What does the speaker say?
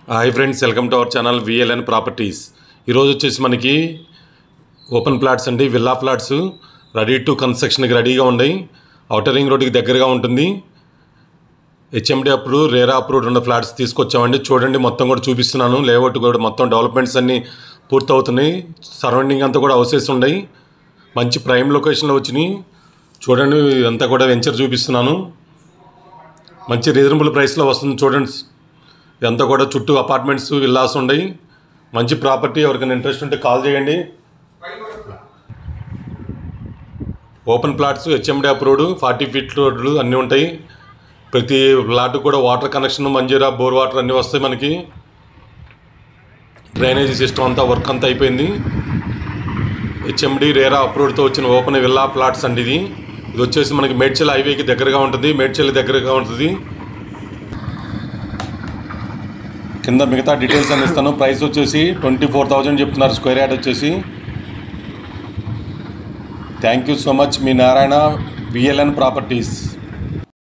hi friends welcome to our channel VLN properties ఈరోజు వచ్చేసి మనకి ఓపెన్ ప్లాట్స్ అండి విల్లా ఫ్లాట్స్ రెడీ టు కన్స్ట్రక్షన్కి రెడీగా ఉన్నాయి అవుటర్ రింగ్ రోడ్డుకి దగ్గరగా ఉంటుంది హెచ్ఎండి అప్రూవ్ రేరా అప్రూవ్డ్ ఉన్న ఫ్లాట్స్ తీసుకొచ్చామండి చూడండి మొత్తం కూడా చూపిస్తున్నాను లేఅవుట్ కూడా మొత్తం డెవలప్మెంట్స్ అన్నీ పూర్తవుతున్నాయి సరౌండింగ్ అంతా కూడా హౌసెస్ ఉన్నాయి మంచి ప్రైమ్ లొకేషన్లో వచ్చినాయి చూడండి అంతా కూడా వెంచర్ చూపిస్తున్నాను మంచి రీజనబుల్ ప్రైస్లో వస్తుంది చూడండి ఇదంతా కూడా చుట్టూ అపార్ట్మెంట్స్ విల్లాస్ ఉన్నాయి మంచి ప్రాపర్టీ ఎవరికైనా ఇంట్రెస్ట్ ఉంటే కాల్ చేయండి open plots HMD approved forty feet రోడ్లు అన్నీ ఉంటాయి ప్రతి ప్లాట్ కూడా water connection Manjeera bore water అన్నీ వస్తాయి మనకి డ్రైనేజీ సిస్టమ్ అంతా వర్క్ అంతా అయిపోయింది హెచ్ఎండి రేరా అప్రూవ్డ్తో వచ్చిన ఓపెన్ విల్లా ప్లాట్స్ అండి ఇది ఇది వచ్చేసి మనకి మేడ్చల్ హైవేకి దగ్గరగా ఉంటుంది మేడ్చల్ దగ్గరగా ఉంటుంది కింద మిగతా డీటెయిల్స్ అని ఇస్తాను ప్రైస్ వచ్చేసి ట్వంటీ ఫోర్ థౌజండ్ చెప్తున్నారు స్క్వేర్ యార్డ్ వచ్చేసి థ్యాంక్ యూ సో మచ్ మీ నారాయణ విఎల్ఎన్ ప్రాపర్టీస్